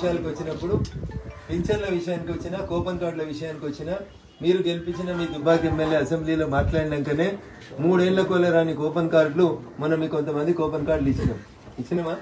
విషయాలకు వచ్చినప్పుడు పింఛన్ల విషయానికి వచ్చినా కూపన్ కార్డుల విషయానికి వచ్చినా మీరు గెలిపించిన మీ దుబ్బాకి ఎమ్మెల్యే అసెంబ్లీలో మాట్లాడినాకనే మూడేళ్ల కోలేరాని కూపన్ కార్డులు మొన్న మీకు కొంతమంది కూపన్ కార్డులు ఇచ్చినాం ఇచ్చినామా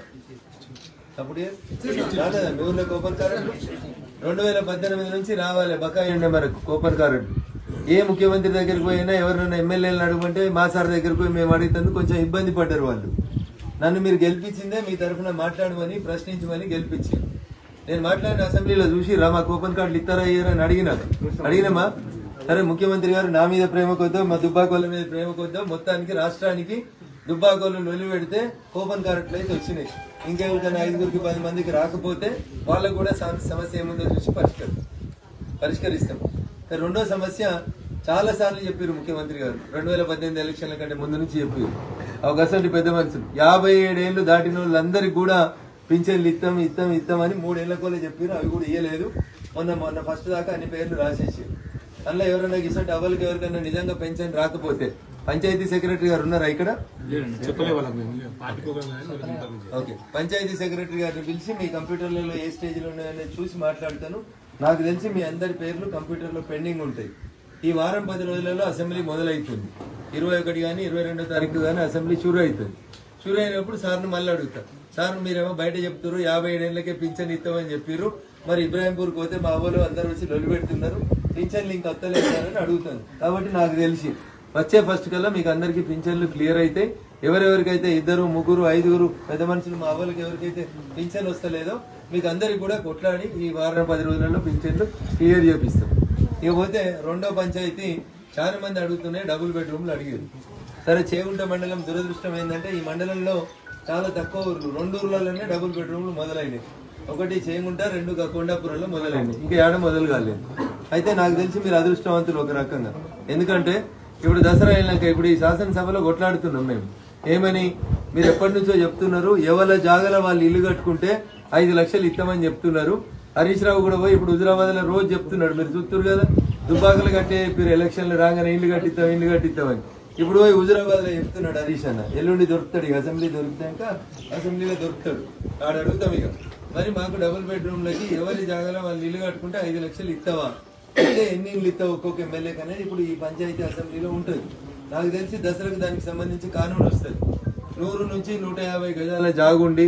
అప్పుడు రాలేదా మీ ఊర్లో కూపన్ కార్డులు రెండు వేల పద్దెనిమిది నుంచి రావాలి బకాయి ఉండే మనకు కూపన్ కార్డు ఏ ముఖ్యమంత్రి దగ్గరికి పోయినా ఎవరైనా ఎమ్మెల్యేలను అడుగుంటే మా సార్ దగ్గరికి పోయి మేము అడిగినందుకు కొంచెం ఇబ్బంది పడ్డారు వాళ్ళు నన్ను మీరు గెలిపించిందే మీ తరఫున మాట్లాడమని ప్రశ్నించమని గెలిపించి నేను మాట్లాడిన అసెంబ్లీలో చూసి రా మా కూపన్ కార్డులు ఇస్తారా ఇయ్యరా అని అడిగినా అడిగినామా సరే ముఖ్యమంత్రి గారు నా మీద ప్రేమ కొద్దో మా దుబ్బాకోళ్ళ మీద ప్రేమ కొద్దో మొత్తానికి రాష్ట్రానికి దుబ్బాకోళ్ళు లొలి పెడితే కూపన్ కార్డులు అయితే వచ్చినాయి ఇంకెవరికైనా ఐదుగురికి పది మందికి రాకపోతే వాళ్ళకు కూడా సమ- సమస్య ఏముందో చూసి పరిష్కరి పరిష్కరిస్తాం ఇక రెండో సమస్య చాలా సార్లు చెప్పారు ముఖ్యమంత్రి గారు రెండు వేల పద్దెనిమిది ఎలక్షన్ల కంటే ముందు నుంచి చెప్పారు అవకాశం పెద్ద మనుషులు యాభై ఏడేళ్లు దాటిన వాళ్ళందరికీ కూడా పింఛన్లు ఇస్తాం ఇస్తాం ఇస్తాం అని మూడేళ్ల కోలే చెప్పారు అవి కూడా ఇయ్యలేదు మొన్న మొన్న ఫస్ట్ దాకా అన్ని పేర్లు రాసేసి అందులో ఎవరైనా ఇసంటి అవలకి ఎవరికైనా నిజంగా పెన్షన్ రాకపోతే పంచాయతీ సెక్రటరీ గారు ఉన్నారా ఇక్కడ చెప్పలే వాళ్ళకి మేము పార్టీ ప్రోగ్రామ్ కానీ వాళ్ళకి ఇంతకు ముందు. ఓకే పంచాయతీ సెక్రటరీ గారిని పిలిచి మీ కంప్యూటర్లలో ఏ స్టేజ్ లో ఉన్నాయనేది చూసి మాట్లాడతాను నాకు తెలిసి మీ అందరి పేర్లు కంప్యూటర్ లో పెండింగ్ ఉంటాయి ఈ వారం పది రోజులలో అసెంబ్లీ మొదలవుతుంది ఇరవై ఒకటి కానీ ఇరవై రెండో తారీఖు కానీ అసెంబ్లీ షురు అవుతుంది షురు అయినప్పుడు సార్ని మళ్ళీ అడుగుతా సార్ మీరేమో బయట చెప్తారు యాభై ఏడేళ్లకే పింఛన్ ఇస్తామని చెప్పారు మరి ఇబ్రాహింపూర్కి పోతే మా అవ్వలు అందరు వచ్చి లొలి పెడుతున్నారు పింఛన్లు ఇంకా వస్తలేదు సార్ అని అడుగుతాను కాబట్టి నాకు తెలిసి వచ్చే ఫస్ట్ కల్లా మీకు అందరికీ పింఛన్లు క్లియర్ అయితే ఎవరెవరికైతే ఇద్దరు ముగ్గురు ఐదుగురు పెద్ద మనుషులు మా అవ్వలకి ఎవరికైతే పింఛన్ వస్తలేదో మీకు అందరికి కూడా కొట్లాడి ఈ వారం పది రోజులలో పింఛన్లు క్లియర్ చేపిస్తాం ఇకపోతే రెండో పంచాయతీ చాలా మంది అడుగుతున్నాయి డబుల్ బెడ్రూమ్లు అడిగారు సరే చేగుంట మండలం దురదృష్టం ఏంటంటే ఈ మండలంలో చాలా తక్కువ ఊర్లు రెండు ఊర్లలోనే డబుల్ బెడ్రూమ్లు మొదలైనవి ఒకటి చేగుంట రెండు కొండాపురంలో మొదలైనవి ఇంకా ఏడ మొదలు కాలేదు అయితే నాకు తెలిసి మీరు అదృష్టవంతులు ఒక రకంగా ఎందుకంటే ఇప్పుడు దసరా వెళ్ళాక ఇప్పుడు ఈ శాసనసభలో కొట్లాడుతున్నాం మేము ఏమని మీరు ఎప్పటి నుంచో చెప్తున్నారు ఎవరి జాగల వాళ్ళు ఇల్లు కట్టుకుంటే ఐదు లక్షలు ఇస్తామని చెప్తున్నారు హరీష్ రావు కూడా పోయి ఇప్పుడు హుజరాబాద్ లో రోజు చెప్తున్నాడు మీరు చూస్తున్నారు కదా దుబ్బాకలు కట్టే మీరు ఎలక్షన్లు రాగానే ఇల్లు కట్టిస్తాం ఇల్లు కట్టిస్తామని ఇప్పుడు పోయి హుజరాబాద్ లో చెప్తున్నాడు హరీష్ అన్న ఎల్లుండి దొరుకుతాడు ఇక అసెంబ్లీ దొరికినాక అసెంబ్లీలో దొరుకుతాడు ఆడ అడుగుతాం ఇక మరి మాకు డబుల్ బెడ్రూమ్ లకి ఎవరి జాగాలో వాళ్ళు ఇల్లు కట్టుకుంటే ఐదు లక్షలు ఇస్తావా అయితే ఎన్ని ఇల్లు ఇస్తావు ఒక్కొక్క ఎమ్మెల్యే అనేది ఇప్పుడు ఈ పంచాయతీ అసెంబ్లీలో ఉంటుంది నాకు తెలిసి దసరాకు దానికి సంబంధించి కానూన్ వస్తుంది నూరు నుంచి నూట యాభై గజాల జాగుండి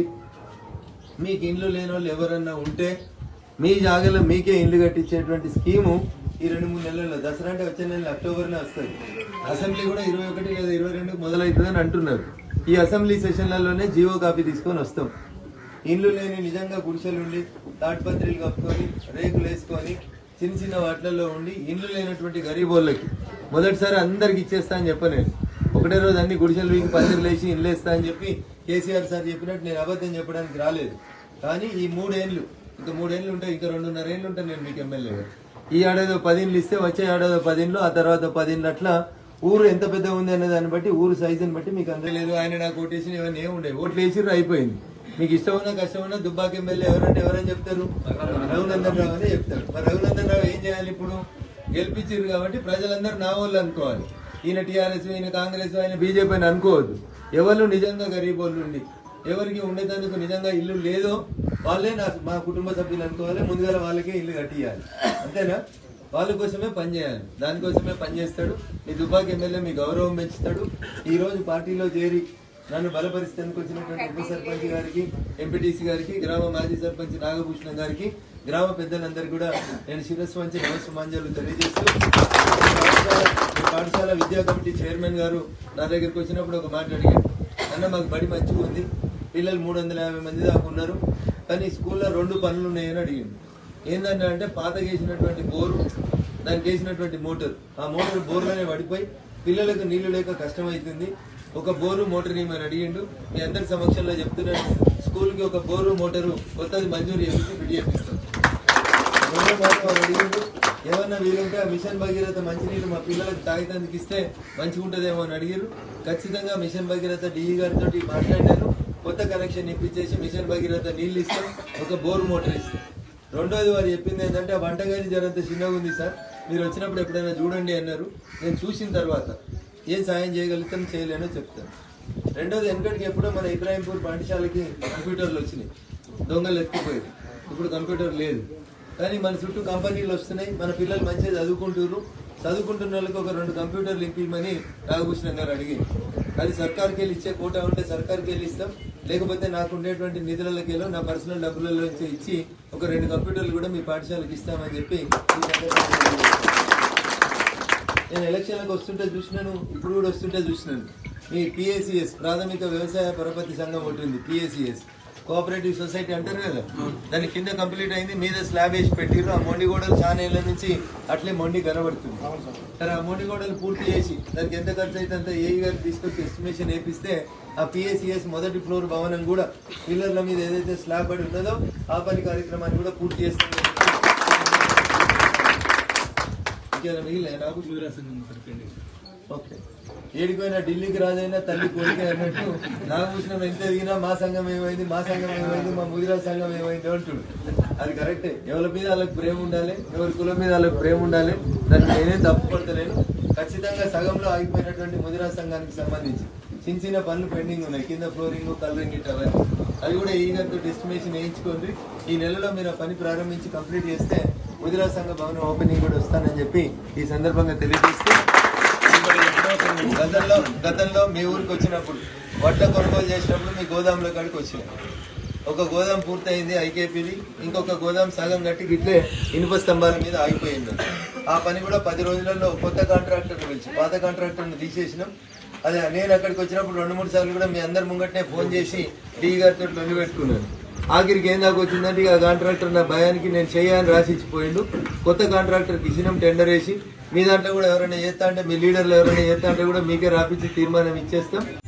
మీకు ఇండ్లు లేని వాళ్ళు ఎవరన్నా ఉంటే మీ జాగాలో మీకే ఇండ్లు కట్టించేటువంటి స్కీము ఈ రెండు మూడు నెలల్లో దసరా అంటే వచ్చే నెల అక్టోబర్లో వస్తుంది అసెంబ్లీ కూడా ఇరవై ఒకటి లేదా ఇరవై రెండు మొదలవుతుందని అంటున్నారు ఈ అసెంబ్లీ సెషన్లలోనే జీవో కాపీ తీసుకొని వస్తాం ఇండ్లు లేని నిజంగా గుడిసెలుండి తాడ్పత్రిలు కప్పుకొని రేకులు వేసుకొని చిన్న చిన్న వాటిలలో ఉండి ఇండ్లు లేనటువంటి గరీబోళ్ళకి మొదటిసారి అందరికి ఇచ్చేస్తా అని చెప్పలేదు ఒకటే రోజు అన్ని గుడిసెలు వీకి పందిరులు వేసి ఇండ్లు వేస్తా అని చెప్పి కేసీఆర్ సార్ చెప్పినట్టు నేను అబద్ధం చెప్పడానికి రాలేదు కానీ ఈ మూడేళ్ళు ఇంకా మూడేళ్ళు ఉంటాయి ఇంకా రెండున్నర ఏళ్ళు ఉంటాను నేను మీకు ఎమ్మెల్యేగా ఈ ఏడాది పదిండ్లు ఇస్తే వచ్చే ఏడాది పదిండ్లు ఆ తర్వాత పదిండ్లు అట్లా ఊరు ఎంత పెద్ద ఉంది అనే దాన్ని బట్టి ఊరు సైజుని బట్టి మీకు అందరూ లేదు ఆయన నాకు ఓటేసి ఇవన్నీ ఏమి ఉండే ఓట్లు వేసిర్రు అయిపోయింది మీకు ఇష్టం ఉన్నా కష్టం ఉన్నా దుబ్బాకి ఎమ్మెల్యే ఎవరంటే ఎవరని చెప్తారు రఘునందన్ రావు అనే చెప్తారు మరి రఘునందన్ రావు ఏం చేయాలి ఇప్పుడు గెలిపించారు కాబట్టి ప్రజలందరూ నా వాళ్ళు అనుకోవాలి ఈయన టీఆర్ఎస్ ఈయన కాంగ్రెస్ ఆయన బీజేపీ అని అనుకోవద్దు ఎవరు నిజంగా గరీబోళ్ళు ఉండి ఎవరికి ఉండేందుకు నిజంగా ఇల్లు లేదో వాళ్ళే నా మా కుటుంబ సభ్యులు అనుకోవాలి ముందుగా వాళ్ళకే ఇల్లు కట్టియాలి అంతేనా వాళ్ళ కోసమే పనిచేయాలి దానికోసమే పనిచేస్తాడు మీ దుబ్బాకి ఎమ్మెల్యే మీ గౌరవం పెంచుతాడు ఈ రోజు పార్టీలో చేరి నన్ను బలపరిస్తేందుకు వచ్చినటువంటి ఉప సర్పంచ్ గారికి ఎంపీటీసీ గారికి గ్రామ మాజీ సర్పంచ్ నాగభూషణం గారికి గ్రామ పెద్దలందరికీ కూడా నేను శిరస్సు వంచి నమస్సుమాంజలు తెలియజేస్తూ పాఠశాల ఈ పాఠశాల విద్యా కమిటీ చైర్మన్ గారు నా దగ్గరికి వచ్చినప్పుడు ఒక మాట అడిగారు అన్న మాకు బడి మంచిగా ఉంది పిల్లలు మూడు వందల యాభై మంది దాకా ఉన్నారు కానీ స్కూల్లో రెండు పనులు ఉన్నాయని అడిగింది ఏంటంటే అంటే పాత వేసినటువంటి బోరు దానికి వేసినటువంటి మోటార్ ఆ మోటార్ బోర్లోనే పడిపోయి పిల్లలకు నీళ్లు లేక కష్టమవుతుంది ఒక బోరు మోటార్ ఏమని అడిగిండు మీ అందరి సమక్షంలో చెప్తున్నాను స్కూల్కి ఒక బోరు మోటారు కొత్తది మంజూరు చేసి ఫిట్ చేపిస్తాం రెండో మాట వాడు అడిగిండు ఏమన్నా వీలుంటే ఆ మిషన్ భగీరథ మంచినీళ్ళు మా పిల్లలకు తాగితందుకు ఇస్తే మంచిగా ఉంటుందేమో అని అడిగారు ఖచ్చితంగా మిషన్ భగీరథ డిఈ గారితో మాట్లాడాను కొత్త కనెక్షన్ ఇప్పించేసి మిషన్ భగీరథ నీళ్ళు ఇస్తాం ఒక బోర్ మోటార్ ఇస్తాం రెండోది వారు చెప్పింది ఏంటంటే ఆ వంటగది జరంత చిన్నగా ఉంది సార్ మీరు వచ్చినప్పుడు ఎప్పుడైనా చూడండి అన్నారు నేను చూసిన తర్వాత ఏం సాయం చేయగలుగుతాను చేయలేనో చెప్తాను రెండోది వెనకటికి ఎప్పుడో మన ఇబ్రాహింపూర్ పాఠశాలకి కంప్యూటర్లు వచ్చినాయి దొంగలు ఎత్తుకుపోయారు ఇప్పుడు కంప్యూటర్ లేదు కానీ మన చుట్టూ కంపెనీలు వస్తున్నాయి మన పిల్లలు మంచిగా చదువుకుంటున్నారు చదువుకుంటున్న వాళ్ళకి ఒక రెండు కంప్యూటర్లు ఇప్పిమని నాగభూషణం గారు అడిగింది అది సర్కార్కి వెళ్ళి ఇచ్చే కోటా ఉంటే సర్కార్కి వెళ్ళి ఇస్తాం లేకపోతే నాకు ఉండేటువంటి నిధులకి వెళ్ళి నా పర్సనల్ డబ్బులలో నుంచి ఇచ్చి ఒక రెండు కంప్యూటర్లు కూడా మీ పాఠశాలకు ఇస్తామని చెప్పి ఈ సందర్భంగా నేను ఎలక్షన్లకు వస్తుంటే చూసినాను ఇప్పుడు కూడా వస్తుంటే చూసినాను మీ పిఏసిఎస్ ప్రాథమిక వ్యవసాయ పరపతి సంఘం ఒకటి ఉంది పిఏసిఎస్ కోఆపరేటివ్ సొసైటీ అంటారు కదా దాని కింద కంప్లీట్ అయింది మీద స్లాబ్ వేసి పెట్టిర్రు ఆ మొండి గోడలు చాలా ఏళ్ళ నుంచి అట్లే మొండి కనబడుతుంది సరే ఆ మొండి గోడలు పూర్తి చేసి దానికి ఎంత ఖర్చు అయితే అంత ఏఈ గారు తీసుకొచ్చి ఎస్టిమేషన్ వేపిస్తే ఆ పిఏసిఎస్ మొదటి ఫ్లోర్ భవనం కూడా పిల్లర్ల మీద ఏదైతే స్లాబ్ పడి ఉన్నదో ఆ పని కార్యక్రమాన్ని కూడా పూర్తి చేస్తుంది ఇంకేమైనా మిగిలినాయా నాకు ముదిరా సంఘం సార్ పెండింగ్ ఓకే ఏడిపోయినా ఢిల్లీకి రాజైనా తల్లి కోరిక అన్నట్టు నాగభూషణం ఎంత ఎదిగినా మా సంఘం ఏమైంది మా సంఘం ఏమైంది మా ముదిరా సంఘం ఏమైంది అంటుడు అది కరెక్టే ఎవరి మీద వాళ్ళకి ప్రేమ ఉండాలి ఎవరి కులం మీద వాళ్ళకి ప్రేమ ఉండాలి దాన్ని నేనేం తప్పు పడతలేను ఖచ్చితంగా సగంలో ఆగిపోయినటువంటి ముదిరా సంఘానికి సంబంధించి చిన్న చిన్న పనులు పెండింగ్ ఉన్నాయి కింద ఫ్లోరింగ్ కలరింగ్ ఇట్ అవన్నీ అవి కూడా ఈ గారితో ఎస్టిమేషన్ వేయించుకోండి ఈ నెలలో మీరు ఆ పని ప్రారంభించి కంప్లీట్ చేస్తే ముదిరా సంఘ భవనం ఓపెనింగ్ కూడా వస్తానని చెప్పి ఈ సందర్భంగా తెలియజేస్తూ గతంలో గతంలో మీ ఊరికి వచ్చినప్పుడు వడ్ల కొనుగోలు చేసినప్పుడు మీ గోదాంలో కాడికి వచ్చినాయి ఒక గోదాం పూర్తయింది ఐకేపీది ఇంకొక గోదాం సగం కట్టి ఇట్లే ఇనుప స్తంభాల మీద ఆగిపోయింది ఆ పని కూడా పది రోజులలో కొత్త కాంట్రాక్టర్ పిలిచి పాత కాంట్రాక్టర్ని తీసేసినాం అదే నేను అక్కడికి వచ్చినప్పుడు రెండు మూడు సార్లు కూడా మీ అందరి ముంగటనే ఫోన్ చేసి డీ గారితో లొల్లి పెట్టుకున్నాను ఆఖరికి ఏం దాకా వచ్చిందంటే ఇక ఆ కాంట్రాక్టర్ నా భయానికి నేను చేయని రాసి ఇచ్చిపోయిండు కొత్త కాంట్రాక్టర్కి ఇచ్చినాం టెండర్ వేసి మీ దాంట్లో కూడా ఎవరైనా చేస్తా అంటే మీ లీడర్లు ఎవరైనా చేస్తా అంటే కూడా మీకే రాపించి తీర్మానం ఇచ్చేస్తాం